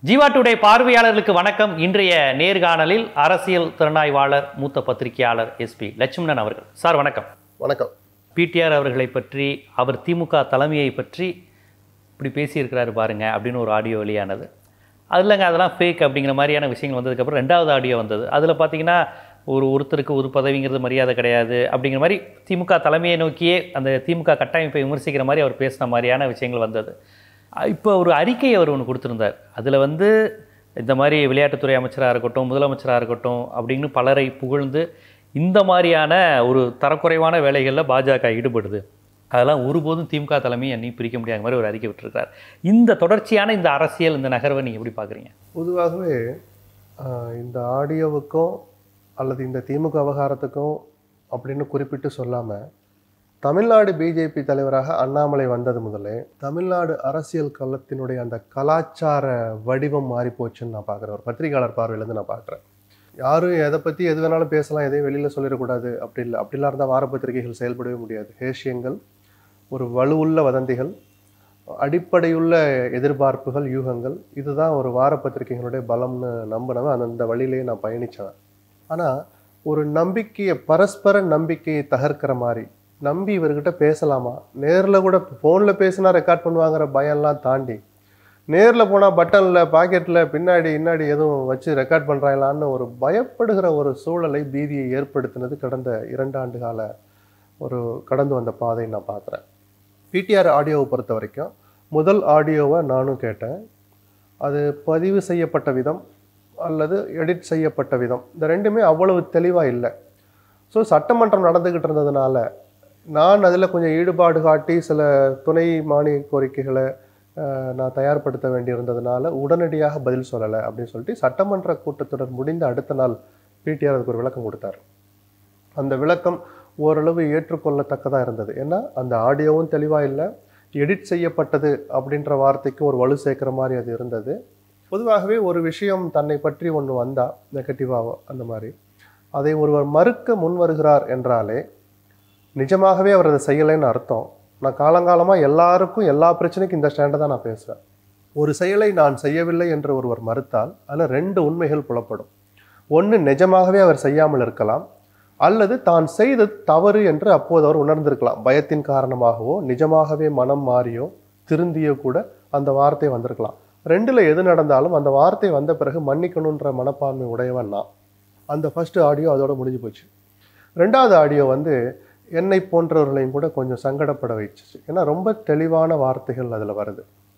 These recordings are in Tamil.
ஜீவா டுடே பார்வையாளர்களுக்கு வணக்கம் இன்றைய நேர்காணலில் அரசியல் திறனாய்வாளர் மூத்த பத்திரிகையாளர் எஸ்பி லட்சுமணன் அவர்கள் சார் வணக்கம் வணக்கம் பிடிஆர் அவர்களை பற்றி அவர் திமுக தலைமையை பற்றி இப்படி பேசியிருக்கிறாரு பாருங்க அப்படின்னு ஒரு ஆடியோ வெளியானது அதுலங்க அதெல்லாம் ஃபேக் அப்படிங்கிற மாதிரியான விஷயங்கள் வந்ததுக்கப்புறம் ரெண்டாவது ஆடியோ வந்தது அதில் பார்த்தீங்கன்னா ஒரு ஒருத்தருக்கு ஒரு பதவிங்கிறது மரியாதை கிடையாது அப்படிங்கிற மாதிரி திமுக தலைமையை நோக்கியே அந்த திமுக கட்டமைப்பை விமர்சிக்கிற மாதிரி அவர் பேசின மாதிரியான விஷயங்கள் வந்தது அஹ் இப்போ ஒரு அறிக்கையை அவர் ஒன்று கொடுத்துருந்தார் அதில் வந்து இந்த மாதிரி விளையாட்டுத்துறை அமைச்சராக இருக்கட்டும் முதலமைச்சராக இருக்கட்டும் அப்படின்னு பலரை புகழ்ந்து இந்த மாதிரியான ஒரு தரக்குறைவான வேலைகளில் பாஜக ஈடுபடுது அதெல்லாம் ஒருபோதும் திமுக தலைமையை என்னை பிரிக்க முடியாத மாதிரி ஒரு அறிக்கை விட்டுருக்கார் இந்த தொடர்ச்சியான இந்த அரசியல் இந்த நகர்வை நீங்கள் எப்படி பார்க்குறீங்க பொதுவாகவே ஆஹ், இந்த ஆடியோவுக்கும் அல்லது இந்த திமுக விவகாரத்துக்கும் அப்படின்னு குறிப்பிட்டு சொல்லாமல் தமிழ்நாடு பிஜேபி தலைவராக அண்ணாமலை வந்தது முதலே தமிழ்நாடு அரசியல் களத்தினுடைய அந்த கலாச்சார வடிவம் மாறி போச்சுன்னு நான் பார்க்குறேன் ஒரு பத்திரிகையாளர் பார்வையிலேருந்து நான் பார்க்குறேன் யாரும் எதை பற்றி எது வேணாலும் பேசலாம் எதையும் வெளியில் சொல்லிடக்கூடாது அப்படி இல்லை அப்படிலாம் இருந்தால் வார பத்திரிகைகள் செயல்படவே முடியாது ஹேஷியங்கள் ஒரு வலுவுள்ள வதந்திகள் அடிப்படையுள்ள எதிர்பார்ப்புகள் யூகங்கள் இதுதான் ஒரு வார பத்திரிகைகளுடைய பலம்னு நம்பினவன் அந்த வழியிலேயே நான் பயணித்தவன் ஆனால் ஒரு நம்பிக்கையை பரஸ்பர நம்பிக்கையை தகர்க்கிற மாதிரி நம்பி இவர்கிட்ட பேசலாமா நேரில் கூட ஃபோனில் பேசினா ரெக்கார்ட் பண்ணுவாங்கிற பயம்லாம் தாண்டி நேரில் போனால் பட்டனில் பாக்கெட்டில் பின்னாடி இன்னாடி எதுவும் வச்சு ரெக்கார்ட் பண்ணுறாங்களான்னு ஒரு பயப்படுகிற ஒரு சூழலை பீதியை ஏற்படுத்தினது கடந்த இரண்டு ஆண்டு கால ஒரு கடந்து வந்த பாதை நான் பார்க்குறேன் பிடிஆர் ஆடியோவை பொறுத்த வரைக்கும் முதல் ஆடியோவை நானும் கேட்டேன் அது பதிவு செய்யப்பட்ட விதம் அல்லது எடிட் செய்யப்பட்ட விதம் இந்த ரெண்டுமே அவ்வளவு தெளிவாக இல்லை ஸோ சட்டமன்றம் நடந்துக்கிட்டு இருந்ததுனால நான் அதில் கொஞ்சம் ஈடுபாடு காட்டி சில துணை மானிய கோரிக்கைகளை அஹ், நான் தயார்படுத்த வேண்டியிருந்ததுனால உடனடியாக பதில் சொல்லலை அப்படின்னு சொல்லிட்டு சட்டமன்ற கூட்டத்தொடர் முடிந்த அடுத்த நாள் பிடிஆர் அதுக்கு ஒரு விளக்கம் கொடுத்தார் அந்த விளக்கம் ஓரளவு ஏற்றுக்கொள்ளத்தக்கதாக இருந்தது ஏன்னா அந்த ஆடியோவும் தெளிவாக இல்லை எடிட் செய்யப்பட்டது அப்படின்ற வார்த்தைக்கு ஒரு வலு சேர்க்குற மாதிரி அது இருந்தது பொதுவாகவே ஒரு விஷயம் தன்னை பற்றி ஒன்று வந்தா நெகட்டிவாக அந்த மாதிரி அதை ஒருவர் மறுக்க முன் வருகிறார் என்றாலே நிஜமாகவே அவர் அதை செய்யலைன்னு அர்த்தம் நான் காலங்காலமாக எல்லாருக்கும் எல்லா பிரச்சனைக்கும் இந்த ஸ்டாண்டை தான் நான் பேசுவேன் ஒரு செயலை நான் செய்யவில்லை என்று ஒருவர் மறுத்தால் அதில் ரெண்டு உண்மைகள் புலப்படும் ஒன்று நிஜமாகவே அவர் செய்யாமல் இருக்கலாம் அல்லது தான் செய்தது தவறு என்று அப்போது அவர் உணர்ந்திருக்கலாம் பயத்தின் காரணமாகவோ நிஜமாகவே மனம் மாறியோ திருந்தியோ கூட அந்த வார்த்தை வந்திருக்கலாம் ரெண்டில் எது நடந்தாலும் அந்த வார்த்தை வந்த பிறகு மன்னிக்கணுன்ற மனப்பான்மை உடையவன் நான் அந்த ஃபர்ஸ்ட் ஆடியோ அதோட முடிஞ்சு போச்சு ரெண்டாவது ஆடியோ வந்து என்னை போன்றவர்களையும் கூட கொஞ்சம் சங்கடப்பட வச்சுச்சு ஏன்னா ரொம்ப தெளிவான வார்த்தைகள் அதில் வருது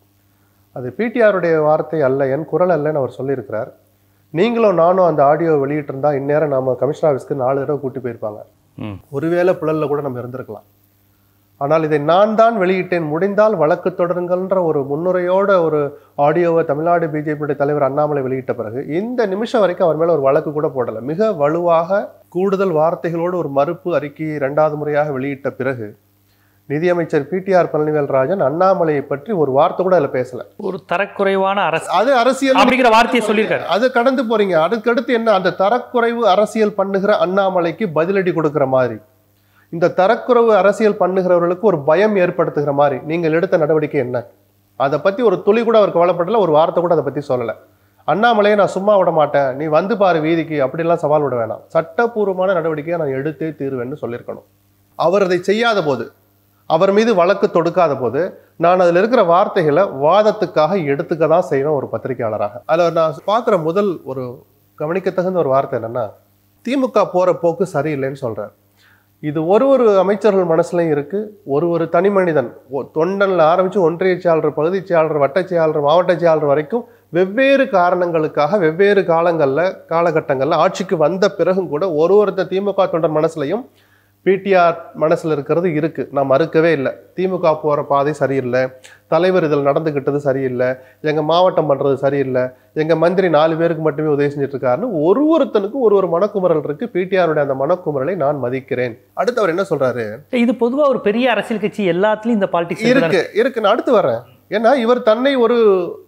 அது பிடிஆருடைய வார்த்தை அல்ல என் குரல் அல்லன்னு அவர் சொல்லியிருக்கிறார் நீங்களும் நானும் அந்த ஆடியோ வெளியிட்டிருந்தா இந்நேரம் நாம கமிஷனர் ஆஃபீஸ்க்கு நாலு தடவை கூட்டி போயிருப்பாங்க ம் ஒருவேளை புழல்ல கூட நம்ம இருந்திருக்கலாம் ஆனால் இதை நான் தான் வெளியிட்டேன் முடிந்தால் வழக்கு தொடருங்கள்ன்ற ஒரு முன்னுரையோட ஒரு ஆடியோவை தமிழ்நாடு பிஜேபியுடைய தலைவர் அண்ணாமலை வெளியிட்ட பிறகு இந்த நிமிஷம் வரைக்கும் அவர் மேல ஒரு வழக்கு கூட போடலை மிக வலுவாக கூடுதல் வார்த்தைகளோடு ஒரு மறுப்பு அறிக்கையை இரண்டாவது முறையாக வெளியிட்ட பிறகு நிதியமைச்சர் பிடிஆர் பழனிவேல் ராஜன் அண்ணாமலையை பற்றி ஒரு வார்த்தை கூட அதில் பேசல ஒரு தரக்குறைவான அரசு அது அரசியல் அப்படிங்கிற வார்த்தையை சொல்லியிருக்காரு அது கடந்து போறீங்க அதுக்கடுத்து என்ன அந்த தரக்குறைவு அரசியல் பண்ணுகிற அண்ணாமலைக்கு பதிலடி கொடுக்கிற மாதிரி இந்த தரக்குறைவு அரசியல் பண்ணுகிறவர்களுக்கு ஒரு பயம் ஏற்படுத்துகிற மாதிரி நீங்கள் எடுத்த நடவடிக்கை என்ன அதை பத்தி ஒரு துளி கூட அவர் கவலைப்படல ஒரு வார்த்தை கூட அதை பத்தி சொல்லல அண்ணாமலையை நான் சும்மா விட மாட்டேன் நீ வந்து பாரு வீதிக்கு அப்படிலாம் சவால் விட வேணாம் சட்டப்பூர்வமான நடவடிக்கையை நான் எடுத்தே தீருவேன்னு சொல்லியிருக்கணும் அவர் அதை செய்யாத போது அவர் மீது வழக்கு தொடுக்காத போது நான் அதில் இருக்கிற வார்த்தைகளை வாதத்துக்காக எடுத்துக்க தான் செய்வேன் ஒரு பத்திரிகையாளராக அதில் நான் பார்க்குற முதல் ஒரு கவனிக்கத்தகுந்த ஒரு வார்த்தை என்னன்னா திமுக போகிற போக்கு சரியில்லைன்னு சொல்கிறார் இது ஒரு ஒரு அமைச்சர்கள் மனசுலையும் இருக்கு ஒரு ஒரு தனி மனிதன் ஒ- தொண்டன்ல ஆரம்பிச்சு ஒன்றிய செயலாளர் பகுதி செயலாளர் வட்ட செயலாளர் மாவட்ட செயலாளர் வரைக்கும் வெவ்வேறு காரணங்களுக்காக வெவ்வேறு காலங்களில் காலகட்டங்களில் ஆட்சிக்கு வந்த பிறகும் கூட ஒரு ஒருத்தர் திமுக தொண்டர் மனசுலையும் பிடிஆர் மனசுல இருக்கிறது இருக்கு நான் மறுக்கவே இல்லை திமுக போற பாதை சரியில்லை தலைவர் இதில் நடந்துக்கிட்டது சரியில்லை எங்க மாவட்டம் பண்றது சரியில்லை எங்க மந்திரி நாலு பேருக்கு மட்டுமே உதவி செஞ்சுட்டு இருக்காருன்னு ஒரு ஒருத்தனுக்கும் ஒரு ஒரு மனக்குமுறல் இருக்கு பிடிஆருடைய அந்த மனக்குமுறலை நான் மதிக்கிறேன் அடுத்து அவர் என்ன சொல்றாரு இது பொதுவா ஒரு பெரிய அரசியல் கட்சி எல்லாத்துலயும் இந்த பாலிடிக்ஸ் இருக்கு இருக்கு நான் அடுத்து வரேன் ஏன்னா இவர் தன்னை ஒரு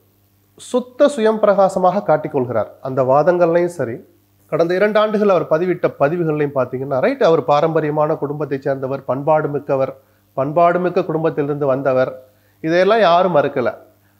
சுத்த சுயம் பிரகாசமாக காட்டிக்கொள்கிறார் அந்த வாதங்கள்லையும் சரி கடந்த இரண்டு ஆண்டுகள் அவர் பதிவிட்ட பதிவுகள்லையும் பார்த்தீங்கன்னா ரைட் அவர் பாரம்பரியமான குடும்பத்தைச் சேர்ந்தவர் பண்பாடு மிக்கவர் பண்பாடு மிக்க குடும்பத்திலிருந்து வந்தவர் இதையெல்லாம் யாரும் மறுக்கல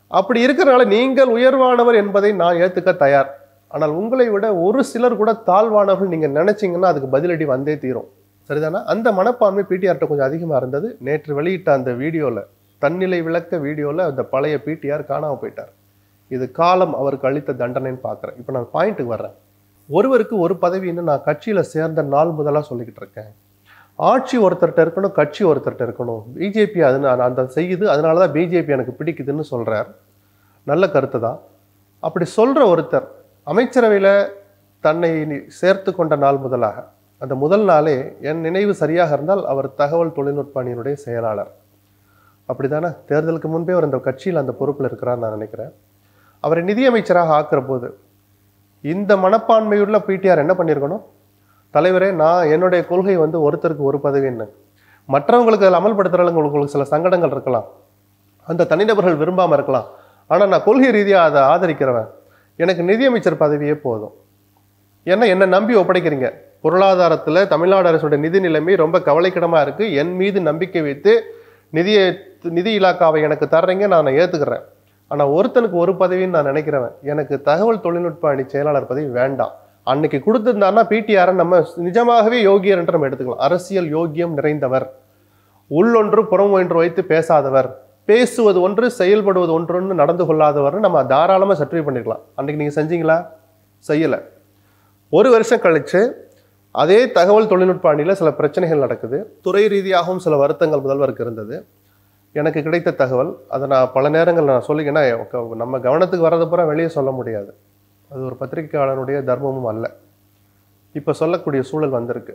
அப்படி இருக்கிறனால நீங்கள் உயர்வானவர் என்பதை நான் ஏத்துக்க தயார் ஆனால் உங்களை விட ஒரு சிலர் கூட தாழ்வானவர்கள் நீங்க நினைச்சீங்கன்னா அதுக்கு பதிலடி வந்தே தீரும் சரிதானா அந்த மனப்பான்மை பிடிஆர்ட்ட கொஞ்சம் அதிகமா இருந்தது நேற்று வெளியிட்ட அந்த வீடியோல தன்னிலை விளக்க வீடியோல அந்த பழைய பிடிஆர் காணாம போயிட்டார் இது காலம் அவருக்கு அளித்த தண்டனைன்னு பார்க்குறேன் இப்போ நான் பாயிண்ட்டுக்கு வர்றேன் ஒருவருக்கு ஒரு பதவின்னு நான் கட்சியில சேர்ந்த நாள் முதலா சொல்லிக்கிட்டு இருக்கேன் ஆட்சி ஒருத்தர்கிட்ட இருக்கணும் கட்சி ஒருத்தர்கிட்ட இருக்கணும் பிஜேபி அது நான் அந்த செய்யுது அதனால தான் பிஜேபி எனக்கு பிடிக்குதுன்னு சொல்றார் நல்ல கருத்து தான் அப்படி சொல்ற ஒருத்தர் அமைச்சரவையில் தன்னை நி- சேர்த்து கொண்ட நாள் முதலாக அந்த முதல் நாளே என் நினைவு சரியாக இருந்தால் அவர் தகவல் தொழில்நுட்ப அணியினுடைய செயலாளர் அப்படிதானே தேர்தலுக்கு முன்பே அவர் அந்த கட்சியில் அந்த பொறுப்பில் இருக்கிறார் நான் நினைக்கிறேன் அவரை நிதியமைச்சராக ஆக்குற போது இந்த மனப்பான்மையுள்ள பிடிஆர் என்ன பண்ணியிருக்கணும் தலைவரே நான் என்னுடைய கொள்கை வந்து ஒருத்தருக்கு ஒரு பதவி என்ன மற்றவங்களுக்கு அதில் அமல்படுத்துறவங்க உங்களுக்கு சில சங்கடங்கள் இருக்கலாம் அந்த தனிநபர்கள் விரும்பாம இருக்கலாம் ஆனா நான் கொள்கை ரீதியா அதை ஆதரிக்கிறவன் எனக்கு நிதியமைச்சர் பதவியே போதும் ஏன்னா என்னை நம்பி ஒப்படைக்கிறீங்க பொருளாதாரத்துல தமிழ்நாடு அரசுடைய நிதி நிலைமை ரொம்ப கவலைக்கிடமா இருக்கு என் மீது நம்பிக்கை வைத்து நிதியை நிதி இலாக்காவை எனக்கு தர்றீங்க நான் ஏத்துக்கிறேன் ஆனா ஒருத்தனுக்கு ஒரு பதவின்னு நான் நினைக்கிறவன் எனக்கு தகவல் தொழில்நுட்ப அணி செயலாளர் பதவி வேண்டாம் அன்னைக்கு கொடுத்திருந்தாருன்னா பிடிஆர் நம்ம நிஜமாகவே யோகியர் என்று நம்ம எடுத்துக்கலாம் அரசியல் யோகியம் நிறைந்தவர் உள்ளொன்று புறம் ஒன்று வைத்து பேசாதவர் பேசுவது ஒன்று செயல்படுவது ஒன்றுன்னு நடந்து கொள்ளாதவர் நம்ம தாராளமா சர்டிஃபை பண்ணிருக்கலாம் அன்னைக்கு நீங்க செஞ்சீங்களா செய்யல ஒரு வருஷம் கழிச்சு அதே தகவல் தொழில்நுட்ப அணியில சில பிரச்சனைகள் நடக்குது துறை ரீதியாகவும் சில வருத்தங்கள் முதல்வருக்கு இருந்தது எனக்கு கிடைத்த தகவல் அதை நான் பல நேரங்கள் நான் சொல்லி ஏன்னா க- நம்ம கவனத்துக்கு வர்றது பூரா வெளியே சொல்ல முடியாது அது ஒரு பத்திரிகையாளனுடைய தர்மமும் அல்ல இப்போ சொல்லக்கூடிய சூழல் வந்திருக்கு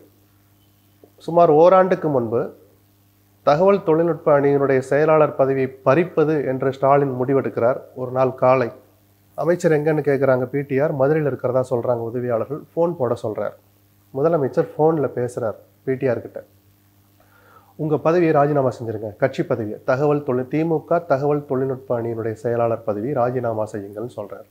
சுமார் ஓராண்டுக்கு முன்பு தகவல் தொழில்நுட்ப அணியினுடைய செயலாளர் பதவியை பறிப்பது என்று ஸ்டாலின் முடிவெடுக்கிறார் ஒரு நாள் காலை அமைச்சர் எங்கன்னு கேட்குறாங்க பிடிஆர் மதுரையில் இருக்கிறதா சொல்றாங்க உதவியாளர்கள் ஃபோன் போட சொல்றார் முதலமைச்சர் ஃபோனில் பேசுறார் பிடிஆர் கிட்ட உங்க பதவியை ராஜினாமா செஞ்சிருங்க கட்சி பதவியை தகவல் தொழில் திமுக தகவல் தொழில்நுட்ப அணியினுடைய செயலாளர் பதவி ராஜினாமா செய்யுங்கள்னு சொல்றார்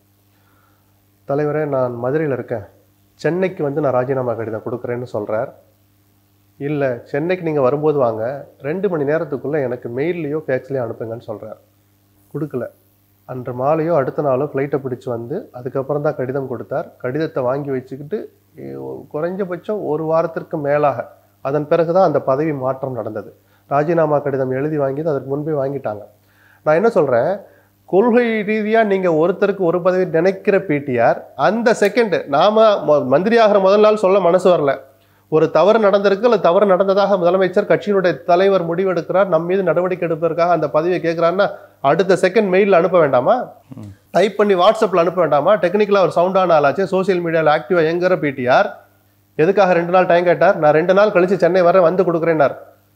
தலைவரே நான் மதுரையில் இருக்கேன் சென்னைக்கு வந்து நான் ராஜினாமா கடிதம் கொடுக்குறேன்னு சொல்றார் இல்லை சென்னைக்கு நீங்கள் வரும்போது வாங்க ரெண்டு மணி நேரத்துக்குள்ளே எனக்கு மெயில்லையோ ஃபேக்ஸ்லையோ அனுப்புங்கன்னு சொல்கிறார் கொடுக்கல அன்று மாலையோ அடுத்த நாளோ ஃப்ளைட்டை பிடிச்சி வந்து அதுக்கப்புறம் தான் கடிதம் கொடுத்தார் கடிதத்தை வாங்கி வச்சுக்கிட்டு எ, குறைஞ்சபட்சம் ஒரு வாரத்திற்கு மேலாக அதன் பிறகு தான் அந்த பதவி மாற்றம் நடந்தது ராஜினாமா கடிதம் எழுதி வாங்கியது அதற்கு முன்பே வாங்கிட்டாங்க நான் என்ன சொல்கிறேன் கொள்கை ரீதியாக நீங்கள் ஒருத்தருக்கு ஒரு பதவி நினைக்கிற பிடிஆர் அந்த செகண்ட் நாம மொ- மந்திரி ஆகிற முதல் நாள் சொல்ல மனசு வரல ஒரு தவறு நடந்திருக்கு அல்லது தவறு நடந்ததாக முதலமைச்சர் கட்சியினுடைய தலைவர் முடிவெடுக்கிறார் நம் மீது நடவடிக்கை எடுப்பதற்காக அந்த பதவியை கேட்கிறாருன்னா அடுத்த செகண்ட் மெயிலில் அனுப்ப வேண்டாமா டைப் பண்ணி வாட்ஸ்அப்பில் அனுப்ப வேண்டாமா டெக்னிக்கலாக ஒரு சவுண்டான ஆளாச்சு சோஷியல் மீடியாவில் ஆக்டிவாக எங்கிற பிடிஆர் எதுக்காக ரெண்டு நாள் டைம் கேட்டார் நான் ரெண்டு நாள் கழிச்சு சென்னை வர வந்து கொடுக்குறேன்னார்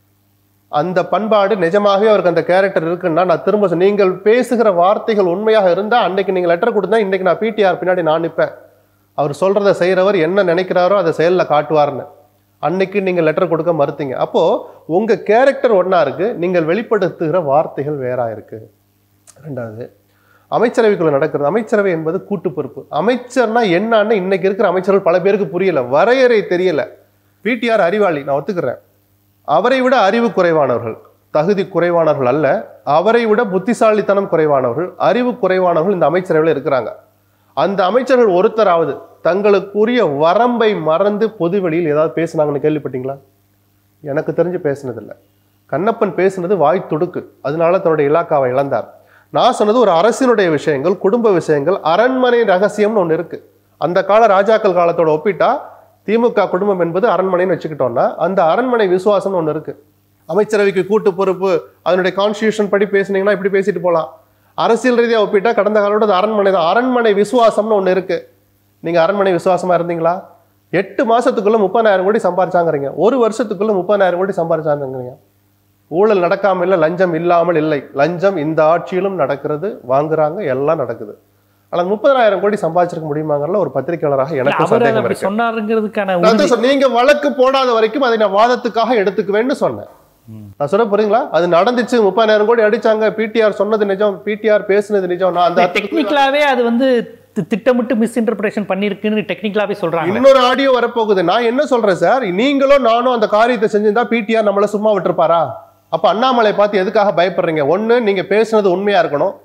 அந்த பண்பாடு நிஜமாகவே அவருக்கு அந்த கேரக்டர் இருக்குன்னா நான் திரும்ப சொல்~ நீங்கள் பேசுகிற வார்த்தைகள் உண்மையாக இருந்தா அன்னைக்கு நீங்க லெட்டர் கொடுத்தா இன்னைக்கு நான் பிடிஆர் பின்னாடி நான் நிற்பேன் அவர் சொல்றதை செய்றவர் என்ன நினைக்கிறாரோ அதை செயல்ல காட்டுவார்னு அன்னைக்கு நீங்க லெட்டர் கொடுக்க மறுத்தீங்க அப்போ உங்க கேரக்டர் ஒண்ணா இருக்கு நீங்கள் வெளிப்படுத்துகிற வார்த்தைகள் வேறா இருக்கு ரெண்டாவது அமைச்சரவைக்குள்ள நடக்கிறது அமைச்சரவை என்பது கூட்டு பொறுப்பு அமைச்சர்னா என்னன்னு இன்னைக்கு இருக்கிற அமைச்சர்கள் பல பேருக்கு புரியல வரையறை தெரியல பிடிஆர் அறிவாளி நான் ஒத்துக்கிறேன் அவரை விட அறிவு குறைவானவர்கள் தகுதி குறைவானவர்கள் அல்ல அவரை விட புத்திசாலித்தனம் குறைவானவர்கள் அறிவு குறைவானவர்கள் இந்த அமைச்சரவையில் இருக்கிறாங்க அந்த அமைச்சர்கள் ஒருத்தராவது தங்களுக்குரிய வரம்பை மறந்து பொது வெளியில் ஏதாவது பேசுனாங்கன்னு கேள்விப்பட்டீங்களா எனக்கு தெரிஞ்சு பேசினதில்லை கண்ணப்பன் பேசினது வாய் துடுக்கு அதனால தன்னுடைய இலாக்காவை இழந்தார் நான் சொன்னது ஒரு அரசினுடைய விஷயங்கள் குடும்ப விஷயங்கள் அரண்மனை ரகசியம்னு ஒன்று இருக்கு அந்த கால ராஜாக்கள் காலத்தோட ஒப்பிட்டா திமுக குடும்பம் என்பது அரண்மனைன்னு வச்சுக்கிட்டோம்னா அந்த அரண்மனை விசுவாசம்னு ஒன்று இருக்கு அமைச்சரவைக்கு கூட்டு பொறுப்பு அதனுடைய கான்ஸ்டியூஷன் படி பேசுனீங்கன்னா இப்படி பேசிட்டு போகலாம் அரசியல் ரீதியாக ஒப்பிட்டா கடந்த காலோட அது அரண்மனை தான் அரண்மனை விசுவாசம்னு ஒன்று இருக்கு நீங்க அரண்மனை விசுவாசமா இருந்தீங்களா எட்டு மாசத்துக்குள்ள முப்பதாயிரம் கோடி சம்பாரிச்சாங்கிறீங்க ஒரு வருஷத்துக்குள்ள முப்பதாயிரம் கோடி சம்பாரிச்சாங்கிறீங்க ஊழல் நடக்காம இல்லை லஞ்சம் இல்லாமல் இல்லை லஞ்சம் இந்த ஆட்சியிலும் நடக்கிறது வாங்குறாங்க எல்லாம் நடக்குது ஆனால் முப்பதாயிரம் கோடி சம்பாதிச்சிருக்க முடியுமாங்கறதுல ஒரு பத்திரிகையாளராக எனக்கு அவர் சந்தேகம் அப்படி இருக்கு சொன்னாருங்கிறதுக்கான நான் உறுதி தான் சொன்னேன், நீங்க வழக்கு போடாத வரைக்கும் அதை நான் வாதத்துக்காக எடுத்துக்குவேன்னு சொன்னேன் நான் சொல்ல போறீங்களா அது நடந்துச்சு முப்பதாயிரம் கோடி அடிச்சாங்க பிடிஆர் சொன்னது நிஜம் பிடிஆர் பேசுனது நிஜம் நான் அந்த டெக்னிக்கலாவே அது வந்து தி- திட்டமிட்டு மிஸ்இன்டர்பிரேஷன் பண்ணிருக்குன்னு டெக்னிக்கலாவே சொல்றாங்க இன்னொரு ஆடியோ வரப்போகுது நான் என்ன சொல்றேன் சார் நீங்களும் நானும் அந்த காரியத்தை செஞ்சிருந்தா பிடிஆர் நம்மள சும்மா விட்டுருப்பாரா அப்ப அண்ணாமலை பார்த்து எதுக்காக பயப்படுறீங்க ஒண்ணு நீங்க பேசுனது உண்மையா இருக்கணும்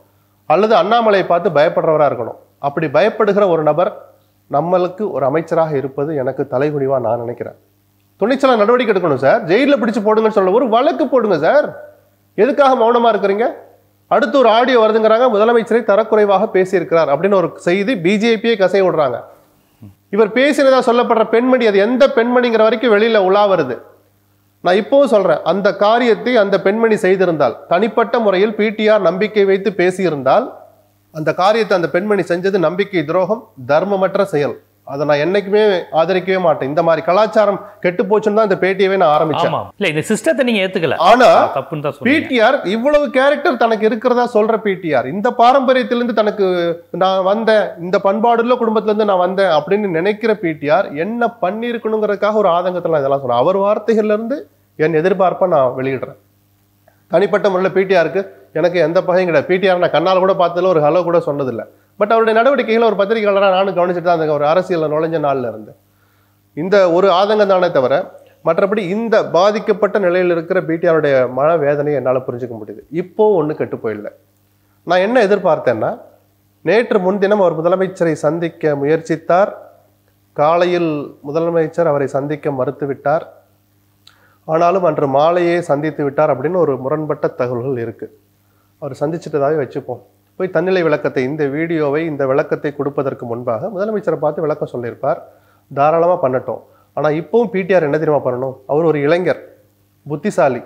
அல்லது அண்ணாமலையை பார்த்து பயப்படுறவரா இருக்கணும் அப்படி பயப்படுகிற ஒரு நபர் நம்மளுக்கு ஒரு அமைச்சராக இருப்பது எனக்கு தலைகுனிவா நான் நினைக்கிறேன் துணிச்சலா நடவடிக்கை எடுக்கணும் சார் ஜெயிலில் பிடிச்சு போடுங்கன்னு சொல்ல ஒரு வழக்கு போடுங்க சார் எதுக்காக மௌனமா இருக்கிறீங்க அடுத்து ஒரு ஆடியோ வருதுங்கிறாங்க முதலமைச்சரை தரக்குறைவாக பேசியிருக்கிறார் அப்படின்னு ஒரு செய்தி பிஜேபியே கசை விடுறாங்க இவர் பேசினதா சொல்லப்படுற பெண்மணி அது எந்த பெண்மணிங்கிற வரைக்கும் வெளியில உலா வருது நான் இப்பவும் சொல்றேன் அந்த காரியத்தை அந்த பெண்மணி செய்திருந்தால் தனிப்பட்ட முறையில் பிடிஆர் நம்பிக்கை வைத்து பேசியிருந்தால் அந்த காரியத்தை அந்த பெண்மணி செஞ்சது நம்பிக்கை துரோகம் தர்மமற்ற செயல் அதை நான் என்னைக்குமே ஆதரிக்கவே மாட்டேன் இந்த மாதிரி கலாச்சாரம் கெட்டு போச்சுன்னு தான் இந்த பேட்டியவே நான் ஆரம்பிச்சேன் ஆமா இல்ல இந்த சிஸ்டத்தை நீங்க ஏத்துக்கல ஆனா தப்புன்னு தான் சொல்றீங்க பிடிஆர் இவ்வளவு கேரக்டர் தனக்கு இருக்கிறதா சொல்ற பிடிஆர் இந்த பாரம்பரியத்திலிருந்து தனக்கு நான் வந்தேன் இந்த பண்பாடுள்ள குடும்பத்துல இருந்து நான் வந்தேன் அப்படின்னு நினைக்கிற பிடிஆர் என்ன பண்ணியிருக்கணுங்கிறதுக்காக ஒரு ஆதங்கத்துல நான் இதெல்லாம் சொல்றேன் அவர் வார்த்தைகள்ல இருந்து என் எதிர்பார்ப்பை நான் வெளியிடுறேன் தனிப்பட்ட முறையில் பிடிஆருக்கு எனக்கு எந்த பகையும் கிடையாது பிடிஆர் நான் கண்ணால் கூட பார்த்ததில்ல ஒரு ஹலோ கூட சொன்னதில்லை பட் அவருடைய நடவடிக்கைகளை ஒரு பத்திரிகையாளராக நானும் கவனிச்சுட்டு தான் அந்த ஒரு அரசியலில் நுழைஞ்ச நாள்ல இருந்து இந்த ஒரு ஆதங்கம் தானே தவிர மற்றபடி இந்த பாதிக்கப்பட்ட நிலையில் இருக்கிற பிடிஆருடைய மன வேதனையை என்னால் புரிஞ்சுக்க முடியுது இப்போ ஒன்றும் கெட்டு போயிடல நான் என்ன எதிர்பார்த்தேன்னா நேற்று முன்தினம் அவர் முதலமைச்சரை சந்திக்க முயற்சித்தார் காலையில் முதலமைச்சர் அவரை சந்திக்க மறுத்துவிட்டார் ஆனாலும் அன்று மாலையே சந்தித்து விட்டார் அப்படின்னு ஒரு முரண்பட்ட தகவல்கள் இருக்கு அவர் சந்திச்சிட்டதாவே வச்சுப்போம் போய் தன்னிலை விளக்கத்தை இந்த வீடியோவை இந்த விளக்கத்தை கொடுப்பதற்கு முன்பாக முதலமைச்சரை பார்த்து விளக்கம் சொல்லியிருப்பார் தாராளமாக பண்ணட்டும் ஆனால் இப்பவும் பிடிஆர் என்ன தெரியுமா பண்ணணும் அவர் ஒரு இளைஞர் புத்திசாலி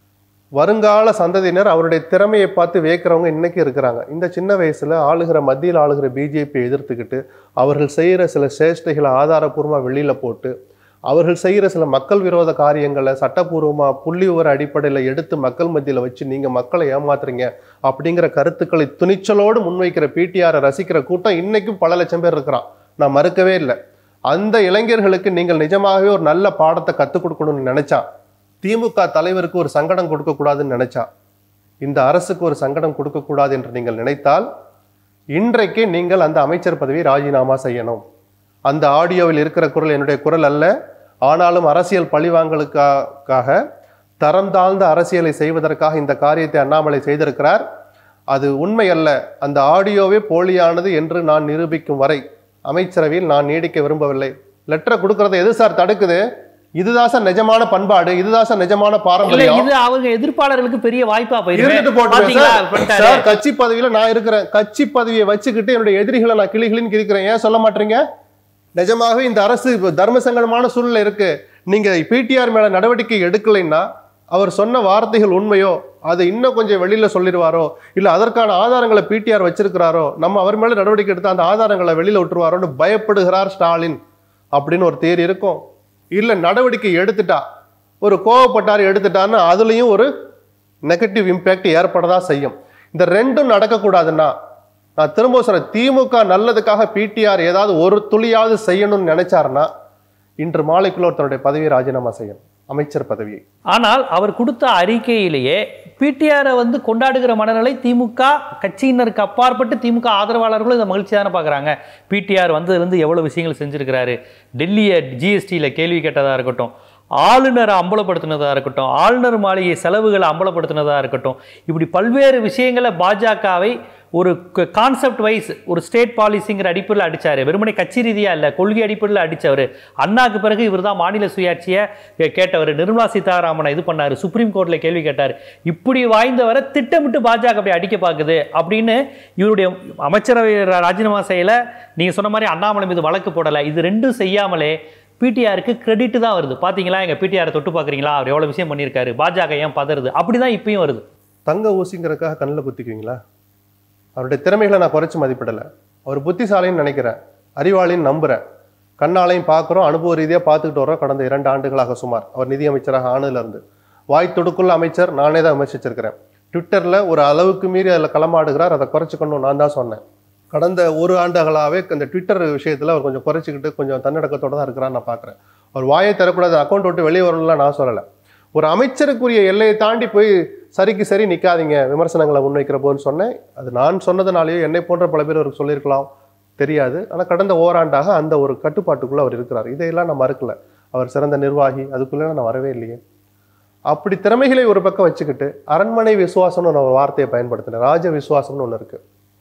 வருங்கால சந்ததியினர் அவருடைய திறமையை பார்த்து வியக்கிறவங்க இன்னைக்கு இருக்கிறாங்க இந்த சின்ன வயசுல ஆளுகிற மத்தியில் ஆளுகிற பிஜேபி எதிர்த்துக்கிட்டு அவர்கள் செய்கிற சில சேஷ்டைகளை ஆதாரபூர்வமாக வெளியில போட்டு அவர்கள் செய்கிற சில மக்கள் விரோத காரியங்களை சட்டப்பூர்வமாக புள்ளி விவர அடிப்படையில் எடுத்து மக்கள் மத்தியில் வச்சு நீங்கள் மக்களை ஏமாத்துறீங்க அப்படிங்கிற கருத்துக்களை துணிச்சலோடு முன்வைக்கிற பிடிஆரை ரசிக்கிற கூட்டம் இன்னைக்கும் பல லட்சம் பேர் இருக்கிறான் நான் மறுக்கவே இல்லை அந்த இளைஞர்களுக்கு நீங்கள் நிஜமாகவே ஒரு நல்ல பாடத்தை கற்றுக் கொடுக்கணும்னு நினைச்சா திமுக தலைவருக்கு ஒரு சங்கடம் கொடுக்கக்கூடாதுன்னு நினைச்சா இந்த அரசுக்கு ஒரு சங்கடம் கொடுக்கக்கூடாது என்று நீங்கள் நினைத்தால் இன்றைக்கே நீங்கள் அந்த அமைச்சர் பதவியை ராஜினாமா செய்யணும் அந்த ஆடியோவில் இருக்கிற குரல் என்னுடைய குரல் அல்ல ஆனாலும் அரசியல் பழிவாங்கலுக்காக தரம் தாழ்ந்த அரசியலை செய்வதற்காக இந்த காரியத்தை அண்ணாமலை செய்திருக்கிறார் அது உண்மை அல்ல அந்த ஆடியோவே போலியானது என்று நான் நிரூபிக்கும் வரை அமைச்சரவையில் நான் நீடிக்க விரும்பவில்லை லெட்டரை கொடுக்கறத எது சார் தடுக்குது இதுதான் சார் நிஜமான பண்பாடு இதுதான் சார் நிஜமான இல்ல பாரம்பரியம் இது அவங்க எதிர்ப்பாளர்களுக்கு பெரிய வாய்ப்பா இருந்துட்டு போயிருமே போட்டு பாத்தீங்களா சார் பண்ணிட்டாரு. சார் கட்சி பதவியில நான் இருக்கிறேன் கட்சி பதவியை வச்சுக்கிட்டு என்னுடைய எதிரிகளை நான் கிளிகளின்னு கிழிக்கிறேன் ஏன் சொல்ல மாட்டீங்க நிஜமாகவே இந்த அரசு இப்ப தர்ம சங்கடமான சூழ்நிலை இருக்கு நீங்க பிடிஆர் மேல நடவடிக்கை எடுக்கலைன்னா அவர் சொன்ன வார்த்தைகள் உண்மையோ அதை இன்னும் கொஞ்சம் வெளியில சொல்லிடுவாரோ இல்ல அதற்கான ஆதாரங்களை பிடிஆர் வச்சிருக்கிறாரோ நம்ம அவர் மேல நடவடிக்கை எடுத்து அந்த ஆதாரங்களை வெளியில விட்டுருவாரோன்னு பயப்படுகிறார் ஸ்டாலின் அப்படின்னு ஒரு தேரி இருக்கும் இல்ல நடவடிக்கை எடுத்துட்டா ஒரு கோவப்பட்டார் எடுத்துட்டான்னு அதுலயும் ஒரு நெகட்டிவ் இம்பேக்ட் ஏற்படதான் செய்யும் இந்த ரெண்டும் நடக்கக்கூடாதுன்னா நான் திரும்ப சொல்றேன் திமுக நல்லதுக்காக பிடிஆர் ஏதாவது ஒரு துளியாவது செய்யணும்னு நினைச்சாருன்னா இன்று மாலைக்குள்ள ஒருத்தருடைய பதவியை ராஜினாமா செய்யணும் அமைச்சர் பதவியை ஆனால் அவர் கொடுத்த அறிக்கையிலேயே பிடிஆரை வந்து கொண்டாடுகிற மனநிலை திமுக கட்சியினருக்கு அப்பாற்பட்டு திமுக ஆதரவாளர்களும் இதை மகிழ்ச்சி தானே பார்க்குறாங்க பிடிஆர் வந்ததுலேருந்து எவ்வளோ விஷயங்கள் செஞ்சுருக்கிறாரு டெல்லியை ஜிஎஸ்டியில் கேள்வி கேட்டதாக இருக்கட்டும் ஆளுநரை அம்பலப்படுத்தினதாக இருக்கட்டும் ஆளுநர் மாளிகை செலவுகளை அம்பலப்படுத்தினதாக இருக்கட்டும் இப்படி பல்வேறு விஷயங்களை பாஜகவை ஒரு கான்செப்ட் வைஸ் ஒரு ஸ்டேட் பாலிசிங்கிற அடிப்படையில் அடிச்சாரு வெறுமனே கட்சி ரீதியா இல்ல கொள்கை அடிப்படையில் அடிச்சவர் அண்ணாக்கு பிறகு இவர் தான் மாநில சுயாட்சியை கே- கேட்டவர் நிர்மலா சீதாராமனை இது பண்ணாரு சுப்ரீம் கோர்ட்ல கேள்வி கேட்டார் இப்படி வாய்ந்தவரை திட்டமிட்டு பாஜக அப்படி அடிக்க பார்க்குது அப்படின்னு இவருடைய அமைச்சரவை ரா- ராஜினாமா செய்யல நீங்க சொன்ன மாதிரி அண்ணாமலை மீது வழக்கு போடல இது ரெண்டும் செய்யாமலே பிடிஆருக்கு கிரெடிட் தான் வருது பாத்தீங்களா எங்க பிடிஆரை தொட்டு பார்க்குறீங்களா அவர் எவ்வளவு விஷயம் பண்ணியிருக்காரு பாஜக ஏன் பதறுது அப்படிதான் இப்பயும் வருது தங்க ஊசிங்கிறதுக்காக கண்ணில் குத்திக்குவீங்களா அவருடைய திறமைகளை நான் குறைச்சி மதிப்பிடலை அவர் புத்திசாலின்னு நினைக்கிறேன் அறிவாளின்னு நம்புறேன் கண்ணாலையும் பார்க்குறோம் அனுபவ ரீதியாக பார்த்துக்கிட்டு வரோம் கடந்த இரண்டு ஆண்டுகளாக சுமார் அவர் நிதியமைச்சராக ஆனதுலேருந்து வாய் துடுக்குள்ள அமைச்சர் நானே தான் விமர்சிச்சிருக்கிறேன் ட்விட்டரில் ஒரு அளவுக்கு மீறி அதில் களமாடுகிறார் அதை குறைச்சிக்கணும் நான் தான் சொன்னேன் கடந்த ஒரு ஆண்டுகளாகவே இந்த ட்விட்டர் விஷயத்தில் அவர் கொஞ்சம் குறைச்சிக்கிட்டு கொஞ்சம் தன்னடக்கத்தோட தான் இருக்கிறான்னு நான் பார்க்குறேன் அவர் வாயை தரக்கூடாது அக்கௌண்ட் விட்டு வெளியே வரலாம் நான் சொல்லலை ஒரு அமைச்சருக்குரிய எல்லையை தாண்டி போய் சரிக்கு சரி நிற்காதீங்க விமர்சனங்களை முன்வைக்கிற போதுன்னு சொன்னேன் அது நான் சொன்னதுனாலேயோ என்னை போன்ற பல பேர் அவருக்கு சொல்லியிருக்கலாம் தெரியாது ஆனால் கடந்த ஓராண்டாக அந்த ஒரு கட்டுப்பாட்டுக்குள்ளே அவர் இருக்கிறார் இதையெல்லாம் நான் மறுக்கல அவர் சிறந்த நிர்வாகி அதுக்குள்ளே நான் வரவே இல்லையே அப்படி திறமைகளை ஒரு பக்கம் வச்சுக்கிட்டு அரண்மனை விசுவாசம்னு ஒரு வார்த்தையை பயன்படுத்தினேன் ராஜ விசுவாசம்னு ஒன்று இருக்கு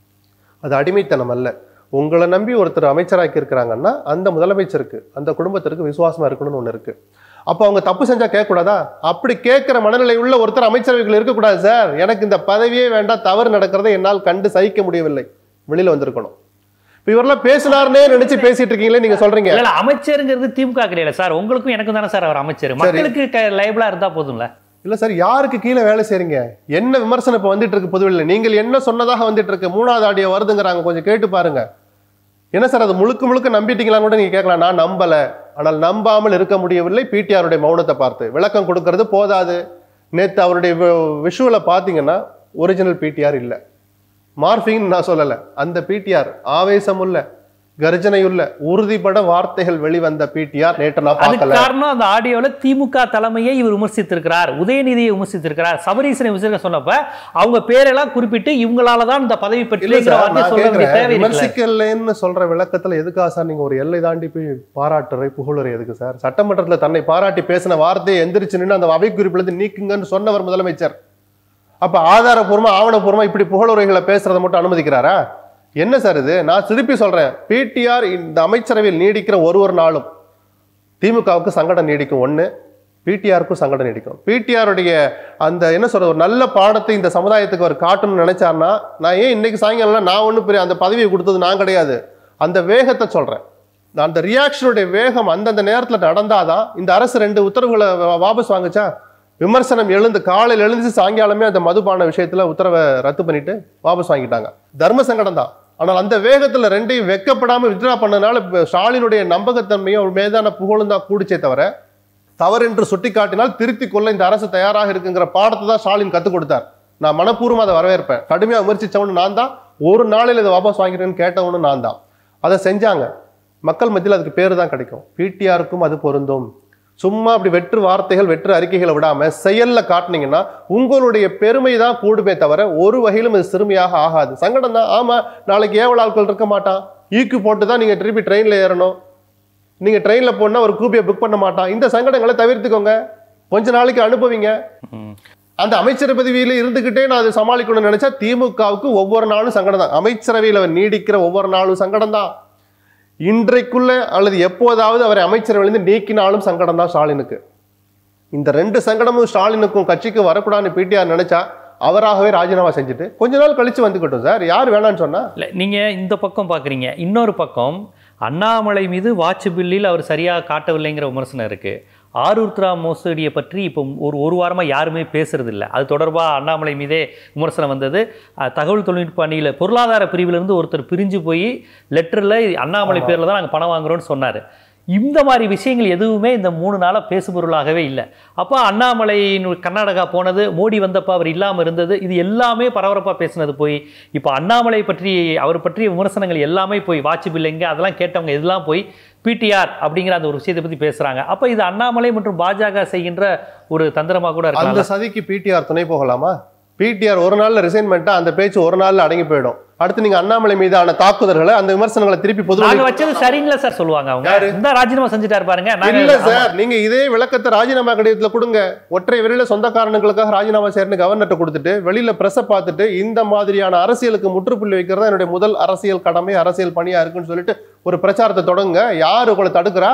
அது அடிமைத்தனம் அல்ல உங்களை நம்பி ஒருத்தர் அமைச்சராக்கி இருக்கிறாங்கன்னா அந்த முதலமைச்சருக்கு அந்த குடும்பத்திற்கு விசுவாசமா இருக்கணும்னு ஒன்று இருக்கு அப்போ அவங்க தப்பு செஞ்சா கேட்கக்கூடாதா அப்படி கேட்கிற மனநிலை உள்ள ஒருத்தர் அமைச்சரவைகள் இருக்கக்கூடாது சார் எனக்கு இந்த பதவியே வேண்டாம் தவறு நடக்கிறதை என்னால் கண்டு சகிக்க முடியவில்லை வெளியில வந்திருக்கணும் இப்போ இவரெல்லாம் பேசினார்னே நினைச்சு பேசிட்டு இருக்கீங்களே நீங்க சொல்றீங்க இல்ல இல்ல, அமைச்சருங்கிறது திமுக கிடையாது சார் உங்களுக்கும் எனக்கும் தானே சார் அவர் அமைச்சர் மக்களுக்கு லைபிளா இருந்தா போதும்ல இல்ல சார் யாருக்கு கீழே வேலை செய்றீங்க என்ன விமர்சனம் இப்போ வந்துட்டு இருக்கு பொதுவெளியில் நீங்கள் என்ன சொன்னதாக வந்துட்டு இருக்கு மூணாவது ஆடியோ வருதுங்கிறாங்க கொஞ்சம் கேட்டு பாருங்க என்ன சார் அது முழுக்க முழுக்க நம்பிட்டீங்களான்னு கூட நீங்க கேட்கலாம் நான் நம்பல ஆனால் நம்பாமல் இருக்க முடியவில்லை பிடிஆருடைய மௌனத்தை பார்த்து விளக்கம் கொடுக்கறது போதாது நேத்து அவருடைய விஷுவலை பார்த்தீங்கன்னா ஒரிஜினல் பிடிஆர் இல்லை மார்பிங் நான் சொல்லலை அந்த பிடிஆர் ஆவேசமுள்ள கர்ஜனையுள்ள உறுதிப்பட வார்த்தைகள் வெளிவந்த பிடிஆர் நேற்று நான் அதுக்கு பார்க்கல காரணம் அந்த ஆடியோல திமுக தலைமையை இவர் விமர்சித்திருக்கிறார் உதயநிதியை விமர்சித்திருக்கிறார் சபரீசனை விமர்சிக்க சொன்னப்ப அவங்க பேரெல்லாம் குறிப்பிட்டு இவங்களால தான் இந்த பதவி இல்ல பெற்று சார், வார்த்தை நான் சொல்ல வேண்டிய கேக்குறேன், தேவை இருக்குல்ல விமர்சிக்கலைன்னு சொல்ற விளக்கத்துல எதுக்காக சார் நீங்க ஒரு எல்லை தாண்டி போய் பாராட்டுறை புகழுறை எதுக்கு சார் சட்டமன்றத்துல தன்னை பாராட்டி பேசின வார்த்தையை எந்திரிச்சு நின்று அந்த அவை குறிப்புல இருந்து நீக்குங்கன்னு சொன்னவர் முதலமைச்சர் அப்ப ஆதாரபூர்வமா ஆவணபூர்வமா இப்படி புகழுரைகளை பேசுறதை மட்டும் அனுமதிக்கிறாரா என்ன சார் இது நான் திருப்பி சொல்றேன் பிடிஆர் இந்த அமைச்சரவையில் நீடிக்கிற ஒரு ஒரு நாளும் திமுகவுக்கு சங்கடம் நீடிக்கும் ஒண்ணு பிடிஆருக்கும் சங்கடம் நீடிக்கும் பிடிஆருடைய அந்த என்ன சொல்றது ஒரு நல்ல பாடத்தை இந்த சமுதாயத்துக்கு அவர் காட்டணும்னு நினைச்சாருன்னா நான் ஏன் இன்னைக்கு சாயங்காலம் நான் ஒன்றும் பெரிய அந்த பதவியை கொடுத்தது நான் கிடையாது அந்த வேகத்தை சொல்றேன் நான் அந்த ரியாக்ஷனுடைய வேகம் அந்தந்த நேரத்தில் நடந்தாதான் இந்த அரசு ரெண்டு உத்தரவுகளை வா- வாபஸ் வாங்குச்சா விமர்சனம் எழுந்து காலையில் எழுந்து சாயங்காலமே அந்த மதுபான விஷயத்துல உத்தரவை ரத்து பண்ணிட்டு வாபஸ் வாங்கிட்டாங்க தர்ம சங்கடம் தான் ஆனால் அந்த வேகத்துல ரெண்டையும் வெக்கப்படாம வித்ரா பண்ணனால இப்ப ஸ்டாலினுடைய நம்பகத்தன்மையும் அவர் மீதான புகழும் தான் கூடிச்சே தவிர தவறு என்று சுட்டிக்காட்டினால் திருத்திக் கொள்ள இந்த அரசு தயாராக இருக்குங்கிற பாடத்தை தான் ஸ்டாலின் கற்றுக் கொடுத்தார் நான் மனப்பூர்வமா அதை வரவேற்பேன் கடுமையாக விமர்சிச்சவனு நான் தான் ஒரு நாளில் இதை வாபஸ் வாங்கிறேன்னு கேட்டவனு நான் தான் அதை செஞ்சாங்க மக்கள் மத்தியில் அதுக்கு பேர் தான் கிடைக்கும் பிடிஆருக்கும் அது பொருந்தும் சும்மா அப்படி வெற்று வார்த்தைகள் வெற்று அறிக்கைகளை விடாம செயல்ல காட்டுனீங்கன்னா உங்களுடைய பெருமை தான் கூடுமே தவிர ஒரு வகையிலும் இது சிறுமியாக ஆகாது சங்கடம் தான் ஆமா நாளைக்கு ஏவல் ஆட்கள் இருக்க மாட்டான் ஈக்கு போட்டு தான் நீங்க திருப்பி ட்ரெயின்ல ஏறணும் நீங்க ட்ரெயின்ல போனா ஒரு கூபியை புக் பண்ண மாட்டான் இந்த சங்கடங்களை தவிர்த்துக்கோங்க கொஞ்ச நாளைக்கு அனுப்புவீங்க ம். அந்த அமைச்சர் பதவியில இருந்துகிட்டே நான் அதை சமாளிக்கணும்னு நினைச்சா திமுகவுக்கு ஒவ்வொரு நாளும் சங்கடம் தான் அமைச்சரவையில் அவர் நீடிக்கிற ஒவ்வொரு நாளும் சங்கடம் தான் இன்றைக்குள்ள அல்லது எப்போதாவது அவரை அமைச்சரவையிலிருந்து நீக்கினாலும் சங்கடம் தான் ஸ்டாலினுக்கு இந்த ரெண்டு சங்கடமும் ஸ்டாலினுக்கும் கட்சிக்கும் வரக்கூடாதுன்னு பிடிஆர் நினைச்சா அவராகவே ராஜினாமா செஞ்சுட்டு கொஞ்ச நாள் கழிச்சு வந்துக்கட்டும் சார் யார் வேணான்னு சொன்னா இல்ல நீங்க இந்த பக்கம் பாக்குறீங்க இன்னொரு பக்கம் அண்ணாமலை மீது வாட்ச் பில்லில் அவர் சரியாக காட்டவில்லைங்கிற விமர்சனம் இருக்கு ஆரூர்த்ரா மோசடியை பற்றி இப்போ ஒரு ஒரு வாரமா யாருமே பேசுறது இல்ல அது தொடர்பா அண்ணாமலை மீதே விமர்சனம் வந்தது அஹ், தகவல் தொழில்நுட்ப அணியில் பொருளாதார பிரிவிலிருந்து ஒருத்தர் பிரிஞ்சு போய் லெட்டரில் அண்ணாமலை பேரில் தான் நாங்கள் பணம் வாங்குறோம்னு சொன்னார் இந்த மாதிரி விஷயங்கள் எதுவுமே இந்த மூணு நாளாக பேசுபொருளாகவே இல்லை அப்போ அண்ணாமலையின் கர்நாடகா போனது மோடி வந்தப்போ அவர் இல்லாமல் இருந்தது இது எல்லாமே பரபரப்பாக பேசினது போய் இப்போ அண்ணாமலை பற்றி அவர் பற்றிய விமர்சனங்கள் எல்லாமே போய் வாட்ச் பில்லைங்க அதெல்லாம் கேட்டவங்க இதெல்லாம் போய் பிடிஆர் அப்படிங்கிற அந்த ஒரு விஷயத்தை பற்றி பேசுகிறாங்க அப்போ இது அண்ணாமலை மற்றும் பாஜக செய்கின்ற ஒரு தந்திரமாக கூட அந்த இருக்கலாம் சதிக்கு பிடிஆர் துணை போகலாமா பிடிஆர் ஒரு நாள்ல ரிசைன் பண்ணிட்டா அந்த பேச்சு ஒரு நாள்ல அடங்கி போயிடும் அடுத்து நீங்க அண்ணாமலை மீதான தாக்குதல்களை அந்த விமர்சனங்களை திருப்பி பொது நாங்க வச்சது சரிங்களா சார் சொல்லுவாங்க அவங்க இந்த ராஜினாமா செஞ்சுட்டாரு பாருங்க இல்ல நாங்க சார் நீங்க இதே விளக்கத்தை ராஜினாமா கடிதத்துல கொடுங்க ஒற்றை விரையில சொந்த காரணங்களுக்காக ராஜினாமா செய்யறேன்னு கவர்னர்ட்ட கொடுத்துட்டு வெளியில பிரஸ பார்த்துட்டு இந்த மாதிரியான அரசியலுக்கு முற்றுப்புள்ளி வைக்கிறதா என்னுடைய முதல் அரசியல் கடமை அரசியல் பணியா இருக்குன்னு சொல்லிட்டு ஒரு பிரச்சாரத்தை தொடங்க யாரு உங்களை தடுக்கிறா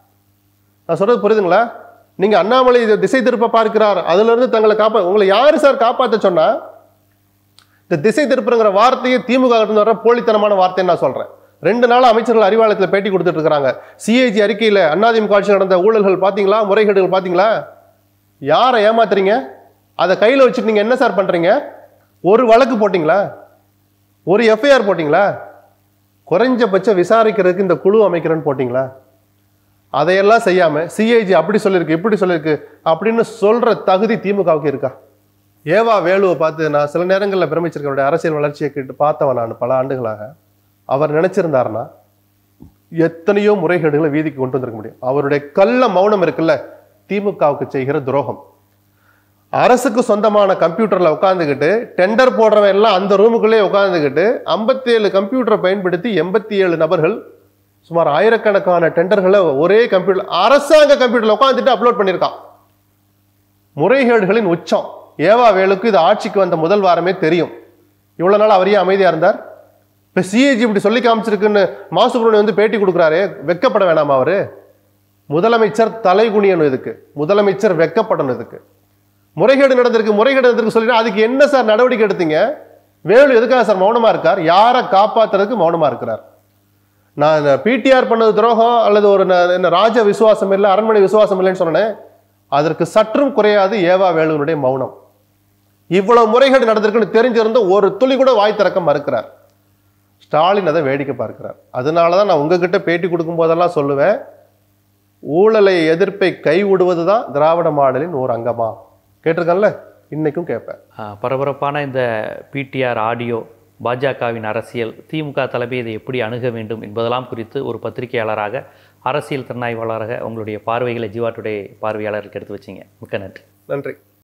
நான் சொல்றது புரியுதுங்களா நீங்க அண்ணாமலை இதை திசை திருப்ப பார்க்கிறார் அதுல இருந்து தங்களை காப்பா உங்களை யாரு சார் காப்பாத்த சொன்னா இந்த திசை திருப்புங்கிற வார்த்தையை திமுக கிட்ட இருந்து வர போலித்தனமான வார்த்தைன்னு நான் சொல்றேன் ரெண்டு நாள் அமைச்சர்கள் அறிவாலயத்தில் பேட்டி கொடுத்துட்டு இருக்காங்க சிஏஜி அறிக்கையில் அதிமுக ஆட்சி நடந்த ஊழல்கள் பாத்தீங்களா முறைகேடுகள் பாத்தீங்களா யாரை ஏமாத்துறீங்க அதை கையில் வச்சுட்டு நீங்க என்ன சார் பண்றீங்க ஒரு வழக்கு போட்டிங்களா ஒரு எஃப்ஐஆர் போட்டிங்களா குறைஞ்சபட்சம் விசாரிக்கிறதுக்கு இந்த குழு அமைக்கிறேன்னு போட்டிங்களா அதையெல்லாம் செய்யாம சிஏஜி அப்படி சொல்லியிருக்கு இப்படி சொல்லியிருக்கு அப்படின்னு சொல்ற தகுதி திமுகவுக்கு இருக்கா ஏவா வேலுவை பார்த்து நான் சில நேரங்களில் பிரமிச்சிருக்கவருடைய அரசியல் வளர்ச்சியை கேட்டு பார்த்தவன் நான் பல ஆண்டுகளாக அவர் நினைச்சிருந்தாருன்னா எத்தனையோ முறைகேடுகளை வீதிக்கு கொண்டு வந்திருக்க முடியும் அவருடைய கள்ள மௌனம் இருக்குல்ல திமுகவுக்கு செய்கிற துரோகம் அரசுக்கு சொந்தமான கம்ப்யூட்டர்ல உட்காந்துக்கிட்டு டெண்டர் போடுறவன் எல்லாம் அந்த ரூமுக்குள்ளே உட்காந்துக்கிட்டு 57 கம்ப்யூட்டரை பயன்படுத்தி எண்பத்தி ஏழு நபர்கள் சுமார் ஆயிரக்கணக்கான டெண்டர்களை ஒரே கம்ப்யூட்டர் அரசாங்க கம்ப்யூட்டர்ல உட்காந்துட்டு அப்லோட் பண்ணியிருக்கான் முறைகேடுகளின் உச்சம் ஏவா வேலுக்கு இது ஆட்சிக்கு வந்த முதல் வாரமே தெரியும் இவ்வளவு நாள் அவர் ஏன் அமைதியா இருந்தார் இப்போ சிஏஜி இப்படி சொல்லி காமிச்சிருக்குன்னு மா சுப்பிரமணியம் வந்து பேட்டி கொடுக்குறாரு வெக்கப்பட வேணாமா அவரு முதலமைச்சர் தலைகுனியணும் இதுக்கு முதலமைச்சர் வெக்கப்படணும் இதுக்கு முறைகேடு நடந்திருக்கு முறைகேடு நடந்திருக்கு சொல்லிட்டு அதுக்கு என்ன சார் நடவடிக்கை எடுத்தீங்க வேலு எதுக்காக சார் மௌனமா இருக்கார் யாரை காப்பாத்துறதுக்கு மௌனமா இருக்கிறார் நான் பிடிஆர் பண்ணது துரோகம் அல்லது ஒரு ந- என்ன ராஜ விசுவாசம் இல்லை அரண்மனை விசுவாசம் இல்லைன்னு சொன்னேன் அதற்கு சற்றும் குறையாது ஏவா வேலுவனுடைய மௌனம் இவ்வளவு முறைகேடு நடந்திருக்குன்னு தெரிஞ்சிருந்த ஒரு துளி கூட வாய் திறக்க மறுக்கிறார் ஸ்டாலின் அதை வேடிக்கை பார்க்கிறார் அதனால தான் நான் உங்ககிட்ட பேட்டி கொடுக்கும் போதெல்லாம் சொல்லுவேன் ஊழலை எதிர்ப்பை கை விடுவது தான் திராவிட மாடலின் ஒரு அங்கமா கேட்டிருக்கேன்ல இன்னைக்கும் கேட்பேன் ஆஹ் பரபரப்பான இந்த பிடிஆர் ஆடியோ பாஜகவின் அரசியல் திமுக தலைமை இதை எப்படி அணுக வேண்டும் என்பதெல்லாம் குறித்து ஒரு பத்திரிகையாளராக அரசியல் திறனாய்வாளராக உங்களுடைய பார்வைகளை ஜீவா டுடே பார்வையாளருக்கு எடுத்து வச்சிங்க மிக்க நன்றி நன்றி